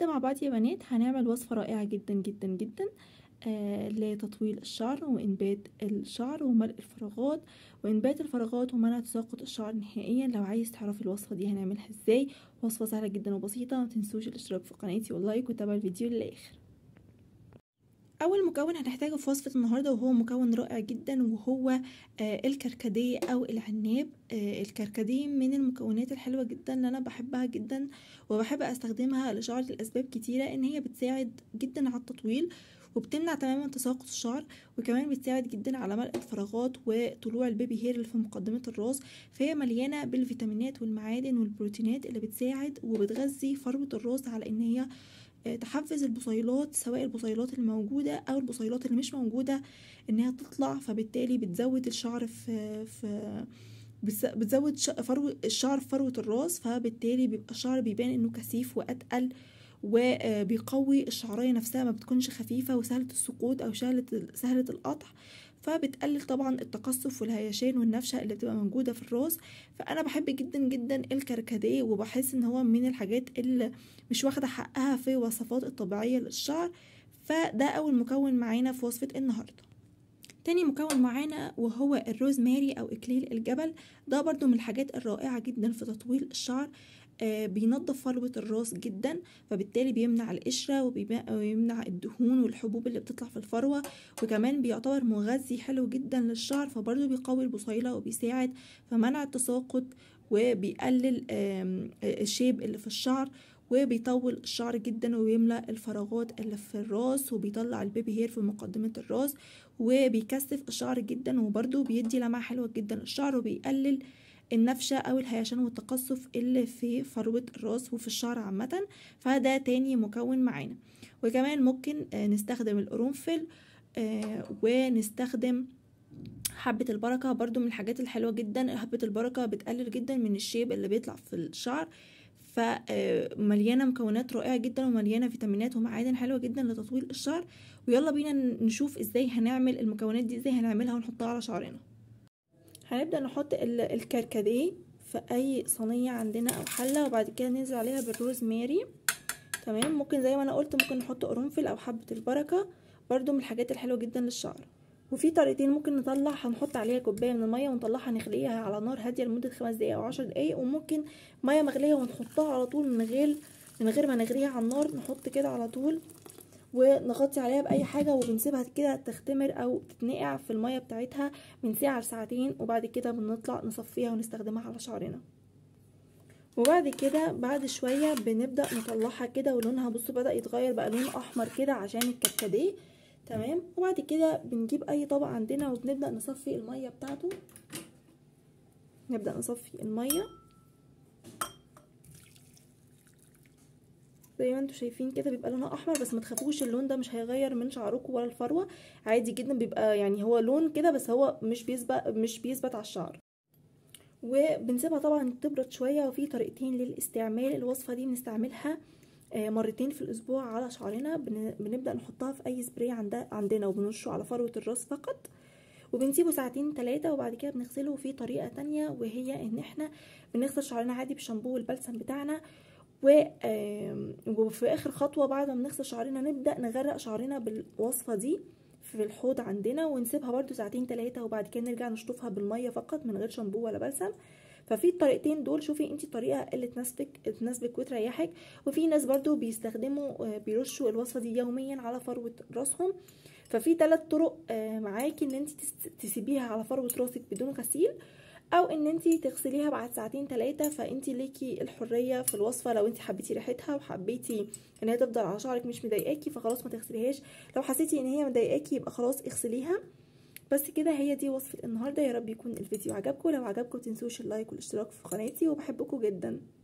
كده مع بعض يا بنات هنعمل وصفة رائعة جدا جدا جدا آه لتطويل الشعر وإنبات الشعر وملء الفراغات وإنبات الفراغات ومنع تساقط الشعر نهائيا لو عايز تعرفي الوصفة دي هنعملها ازاي وصفة سهلة جدا وبسيطة ما تنسوش الاشتراك في قناتي واللايك وتابعوا الفيديو للآخر اول مكون هنحتاجه في وصفه النهارده وهو مكون رائع جدا وهو آه الكركديه او العناب آه الكركديه من المكونات الحلوه جدا اللي انا بحبها جدا وبحب استخدمها لشعري لاسباب كتيره ان هي بتساعد جدا على التطويل وبتمنع تماما تساقط الشعر وكمان بتساعد جدا على ملء الفراغات وطلوع البيبي هير اللي في مقدمه الراس فهي مليانه بالفيتامينات والمعادن والبروتينات اللي بتساعد وبتغذي فروه الراس على ان هي تحفز البصيلات سواء البصيلات الموجودة أو البصيلات اللي مش موجودة إنها تطلع فبالتالي بتزود الشعر في في بتزود فرو الشعر في فروة الراس فبالتالي بيبقى الشعر بيبان إنه كثيف وأتقل وبيقوي الشعرية نفسها ما بتكونش خفيفة وسهلة السقوط أو سهلة سهلة القطع فبتقلل طبعا التقصف والهيشان والنفشه اللي بتبقى موجوده في الراس فانا بحب جدا جدا الكركديه وبحس ان هو من الحاجات اللي مش واخده حقها في وصفات الطبيعيه للشعر فده اول مكون معانا في وصفه النهارده تاني مكون معانا وهو الروزماري او اكليل الجبل ده برضو من الحاجات الرائعه جدا في تطويل الشعر آه بينظف فروة الراس جدا فبالتالي بيمنع القشرة وبيمنع الدهون والحبوب اللي بتطلع في الفروة وكمان بيعتبر مغذي حلو جدا للشعر فبرضه بيقوي البصيلة وبيساعد في منع التساقط وبيقلل آه الشيب اللي في الشعر وبيطول الشعر جدا وبيملى الفراغات اللي في الراس وبيطلع البيبي هير في مقدمة الراس وبيكثف الشعر جدا وبرضه بيدي لمعة حلوة جدا للشعر وبيقلل النفشة أو الهيشان والتقصف اللي في فروة الراس وفي الشعر عامة فده تاني مكون معانا وكمان ممكن نستخدم القرنفل ونستخدم حبة البركة برضو من الحاجات الحلوة جدا حبة البركة بتقلل جدا من الشيب اللي بيطلع في الشعر فمليانة مكونات رائعة جدا ومليانة فيتامينات ومعادن حلوة جدا لتطويل الشعر ويلا بينا نشوف ازاي هنعمل المكونات دي ازاي هنعملها ونحطها على شعرنا هنبدأ نحط الكركديه في اي صينية عندنا او حلة وبعد كده ننزل عليها بالروزماري تمام ممكن زي ما انا قلت ممكن نحط قرنفل او حبة البركة برضو من الحاجات الحلوة جدا للشعر وفي طريقتين ممكن نطلع هنحط عليها كوبايه من الميه ونطلعها نخليها على نار هاديه لمده خمس دقايق او عشر دقايق وممكن ميه مغليه ونحطها على طول من غير من غير ما نغليها على النار نحط كده على طول ونغطي عليها باي حاجه وبنسيبها كده تختمر او تتنقع في الميه بتاعتها من ساعه لساعتين وبعد كده بنطلع نصفيها ونستخدمها على شعرنا وبعد كده بعد شويه بنبدا نطلعها كده ولونها بصوا بدا يتغير بقى لون احمر كده عشان الكركديه تمام وبعد كده بنجيب اي طبق عندنا وبنبدا نصفي الميه بتاعته نبدا نصفي الميه زي ما انتم شايفين كده بيبقى لونها احمر بس ما تخافوش اللون ده مش هيغير من شعركم ولا الفروه عادي جدا بيبقى يعني هو لون كده بس هو مش بيثبت مش بيثبت على الشعر وبنسيبها طبعا تبرد شويه وفي طريقتين للاستعمال الوصفه دي بنستعملها مرتين في الاسبوع على شعرنا بنبدا نحطها في اي سبراي عندنا وبنرشه على فروه الراس فقط وبنسيبه ساعتين ثلاثة وبعد كده بنغسله في طريقة تانية وهي ان احنا بنغسل شعرنا عادي بالشامبو والبلسم بتاعنا وفي اخر خطوة بعد ما بنغسل شعرنا نبدأ نغرق شعرنا بالوصفة دي في الحوض عندنا ونسيبها برده ساعتين ثلاثة وبعد كده نرجع نشطفها بالمية فقط من غير شامبو ولا بلسم ففي الطريقتين دول شوفي انت الطريقه اللي تناسبك تناسبك وتريحك وفي ناس برضو بيستخدموا بيرشوا الوصفه دي يوميا على فروه راسهم ففي ثلاث طرق معاكي ان انت تسيبيها على فروه راسك بدون غسيل او ان انت تغسليها بعد ساعتين ثلاثه فانت ليكي الحريه في الوصفه لو انت حبيتي ريحتها وحبيتي ان هي تفضل على شعرك مش مضايقاكي فخلاص ما تغسليهاش لو حسيتي ان هي مضايقاكي يبقى خلاص اغسليها بس كده هي دي وصفة النهاردة يا رب يكون الفيديو عجبكم لو عجبكم متنسوش اللايك والاشتراك في قناتي وبحبكم جدا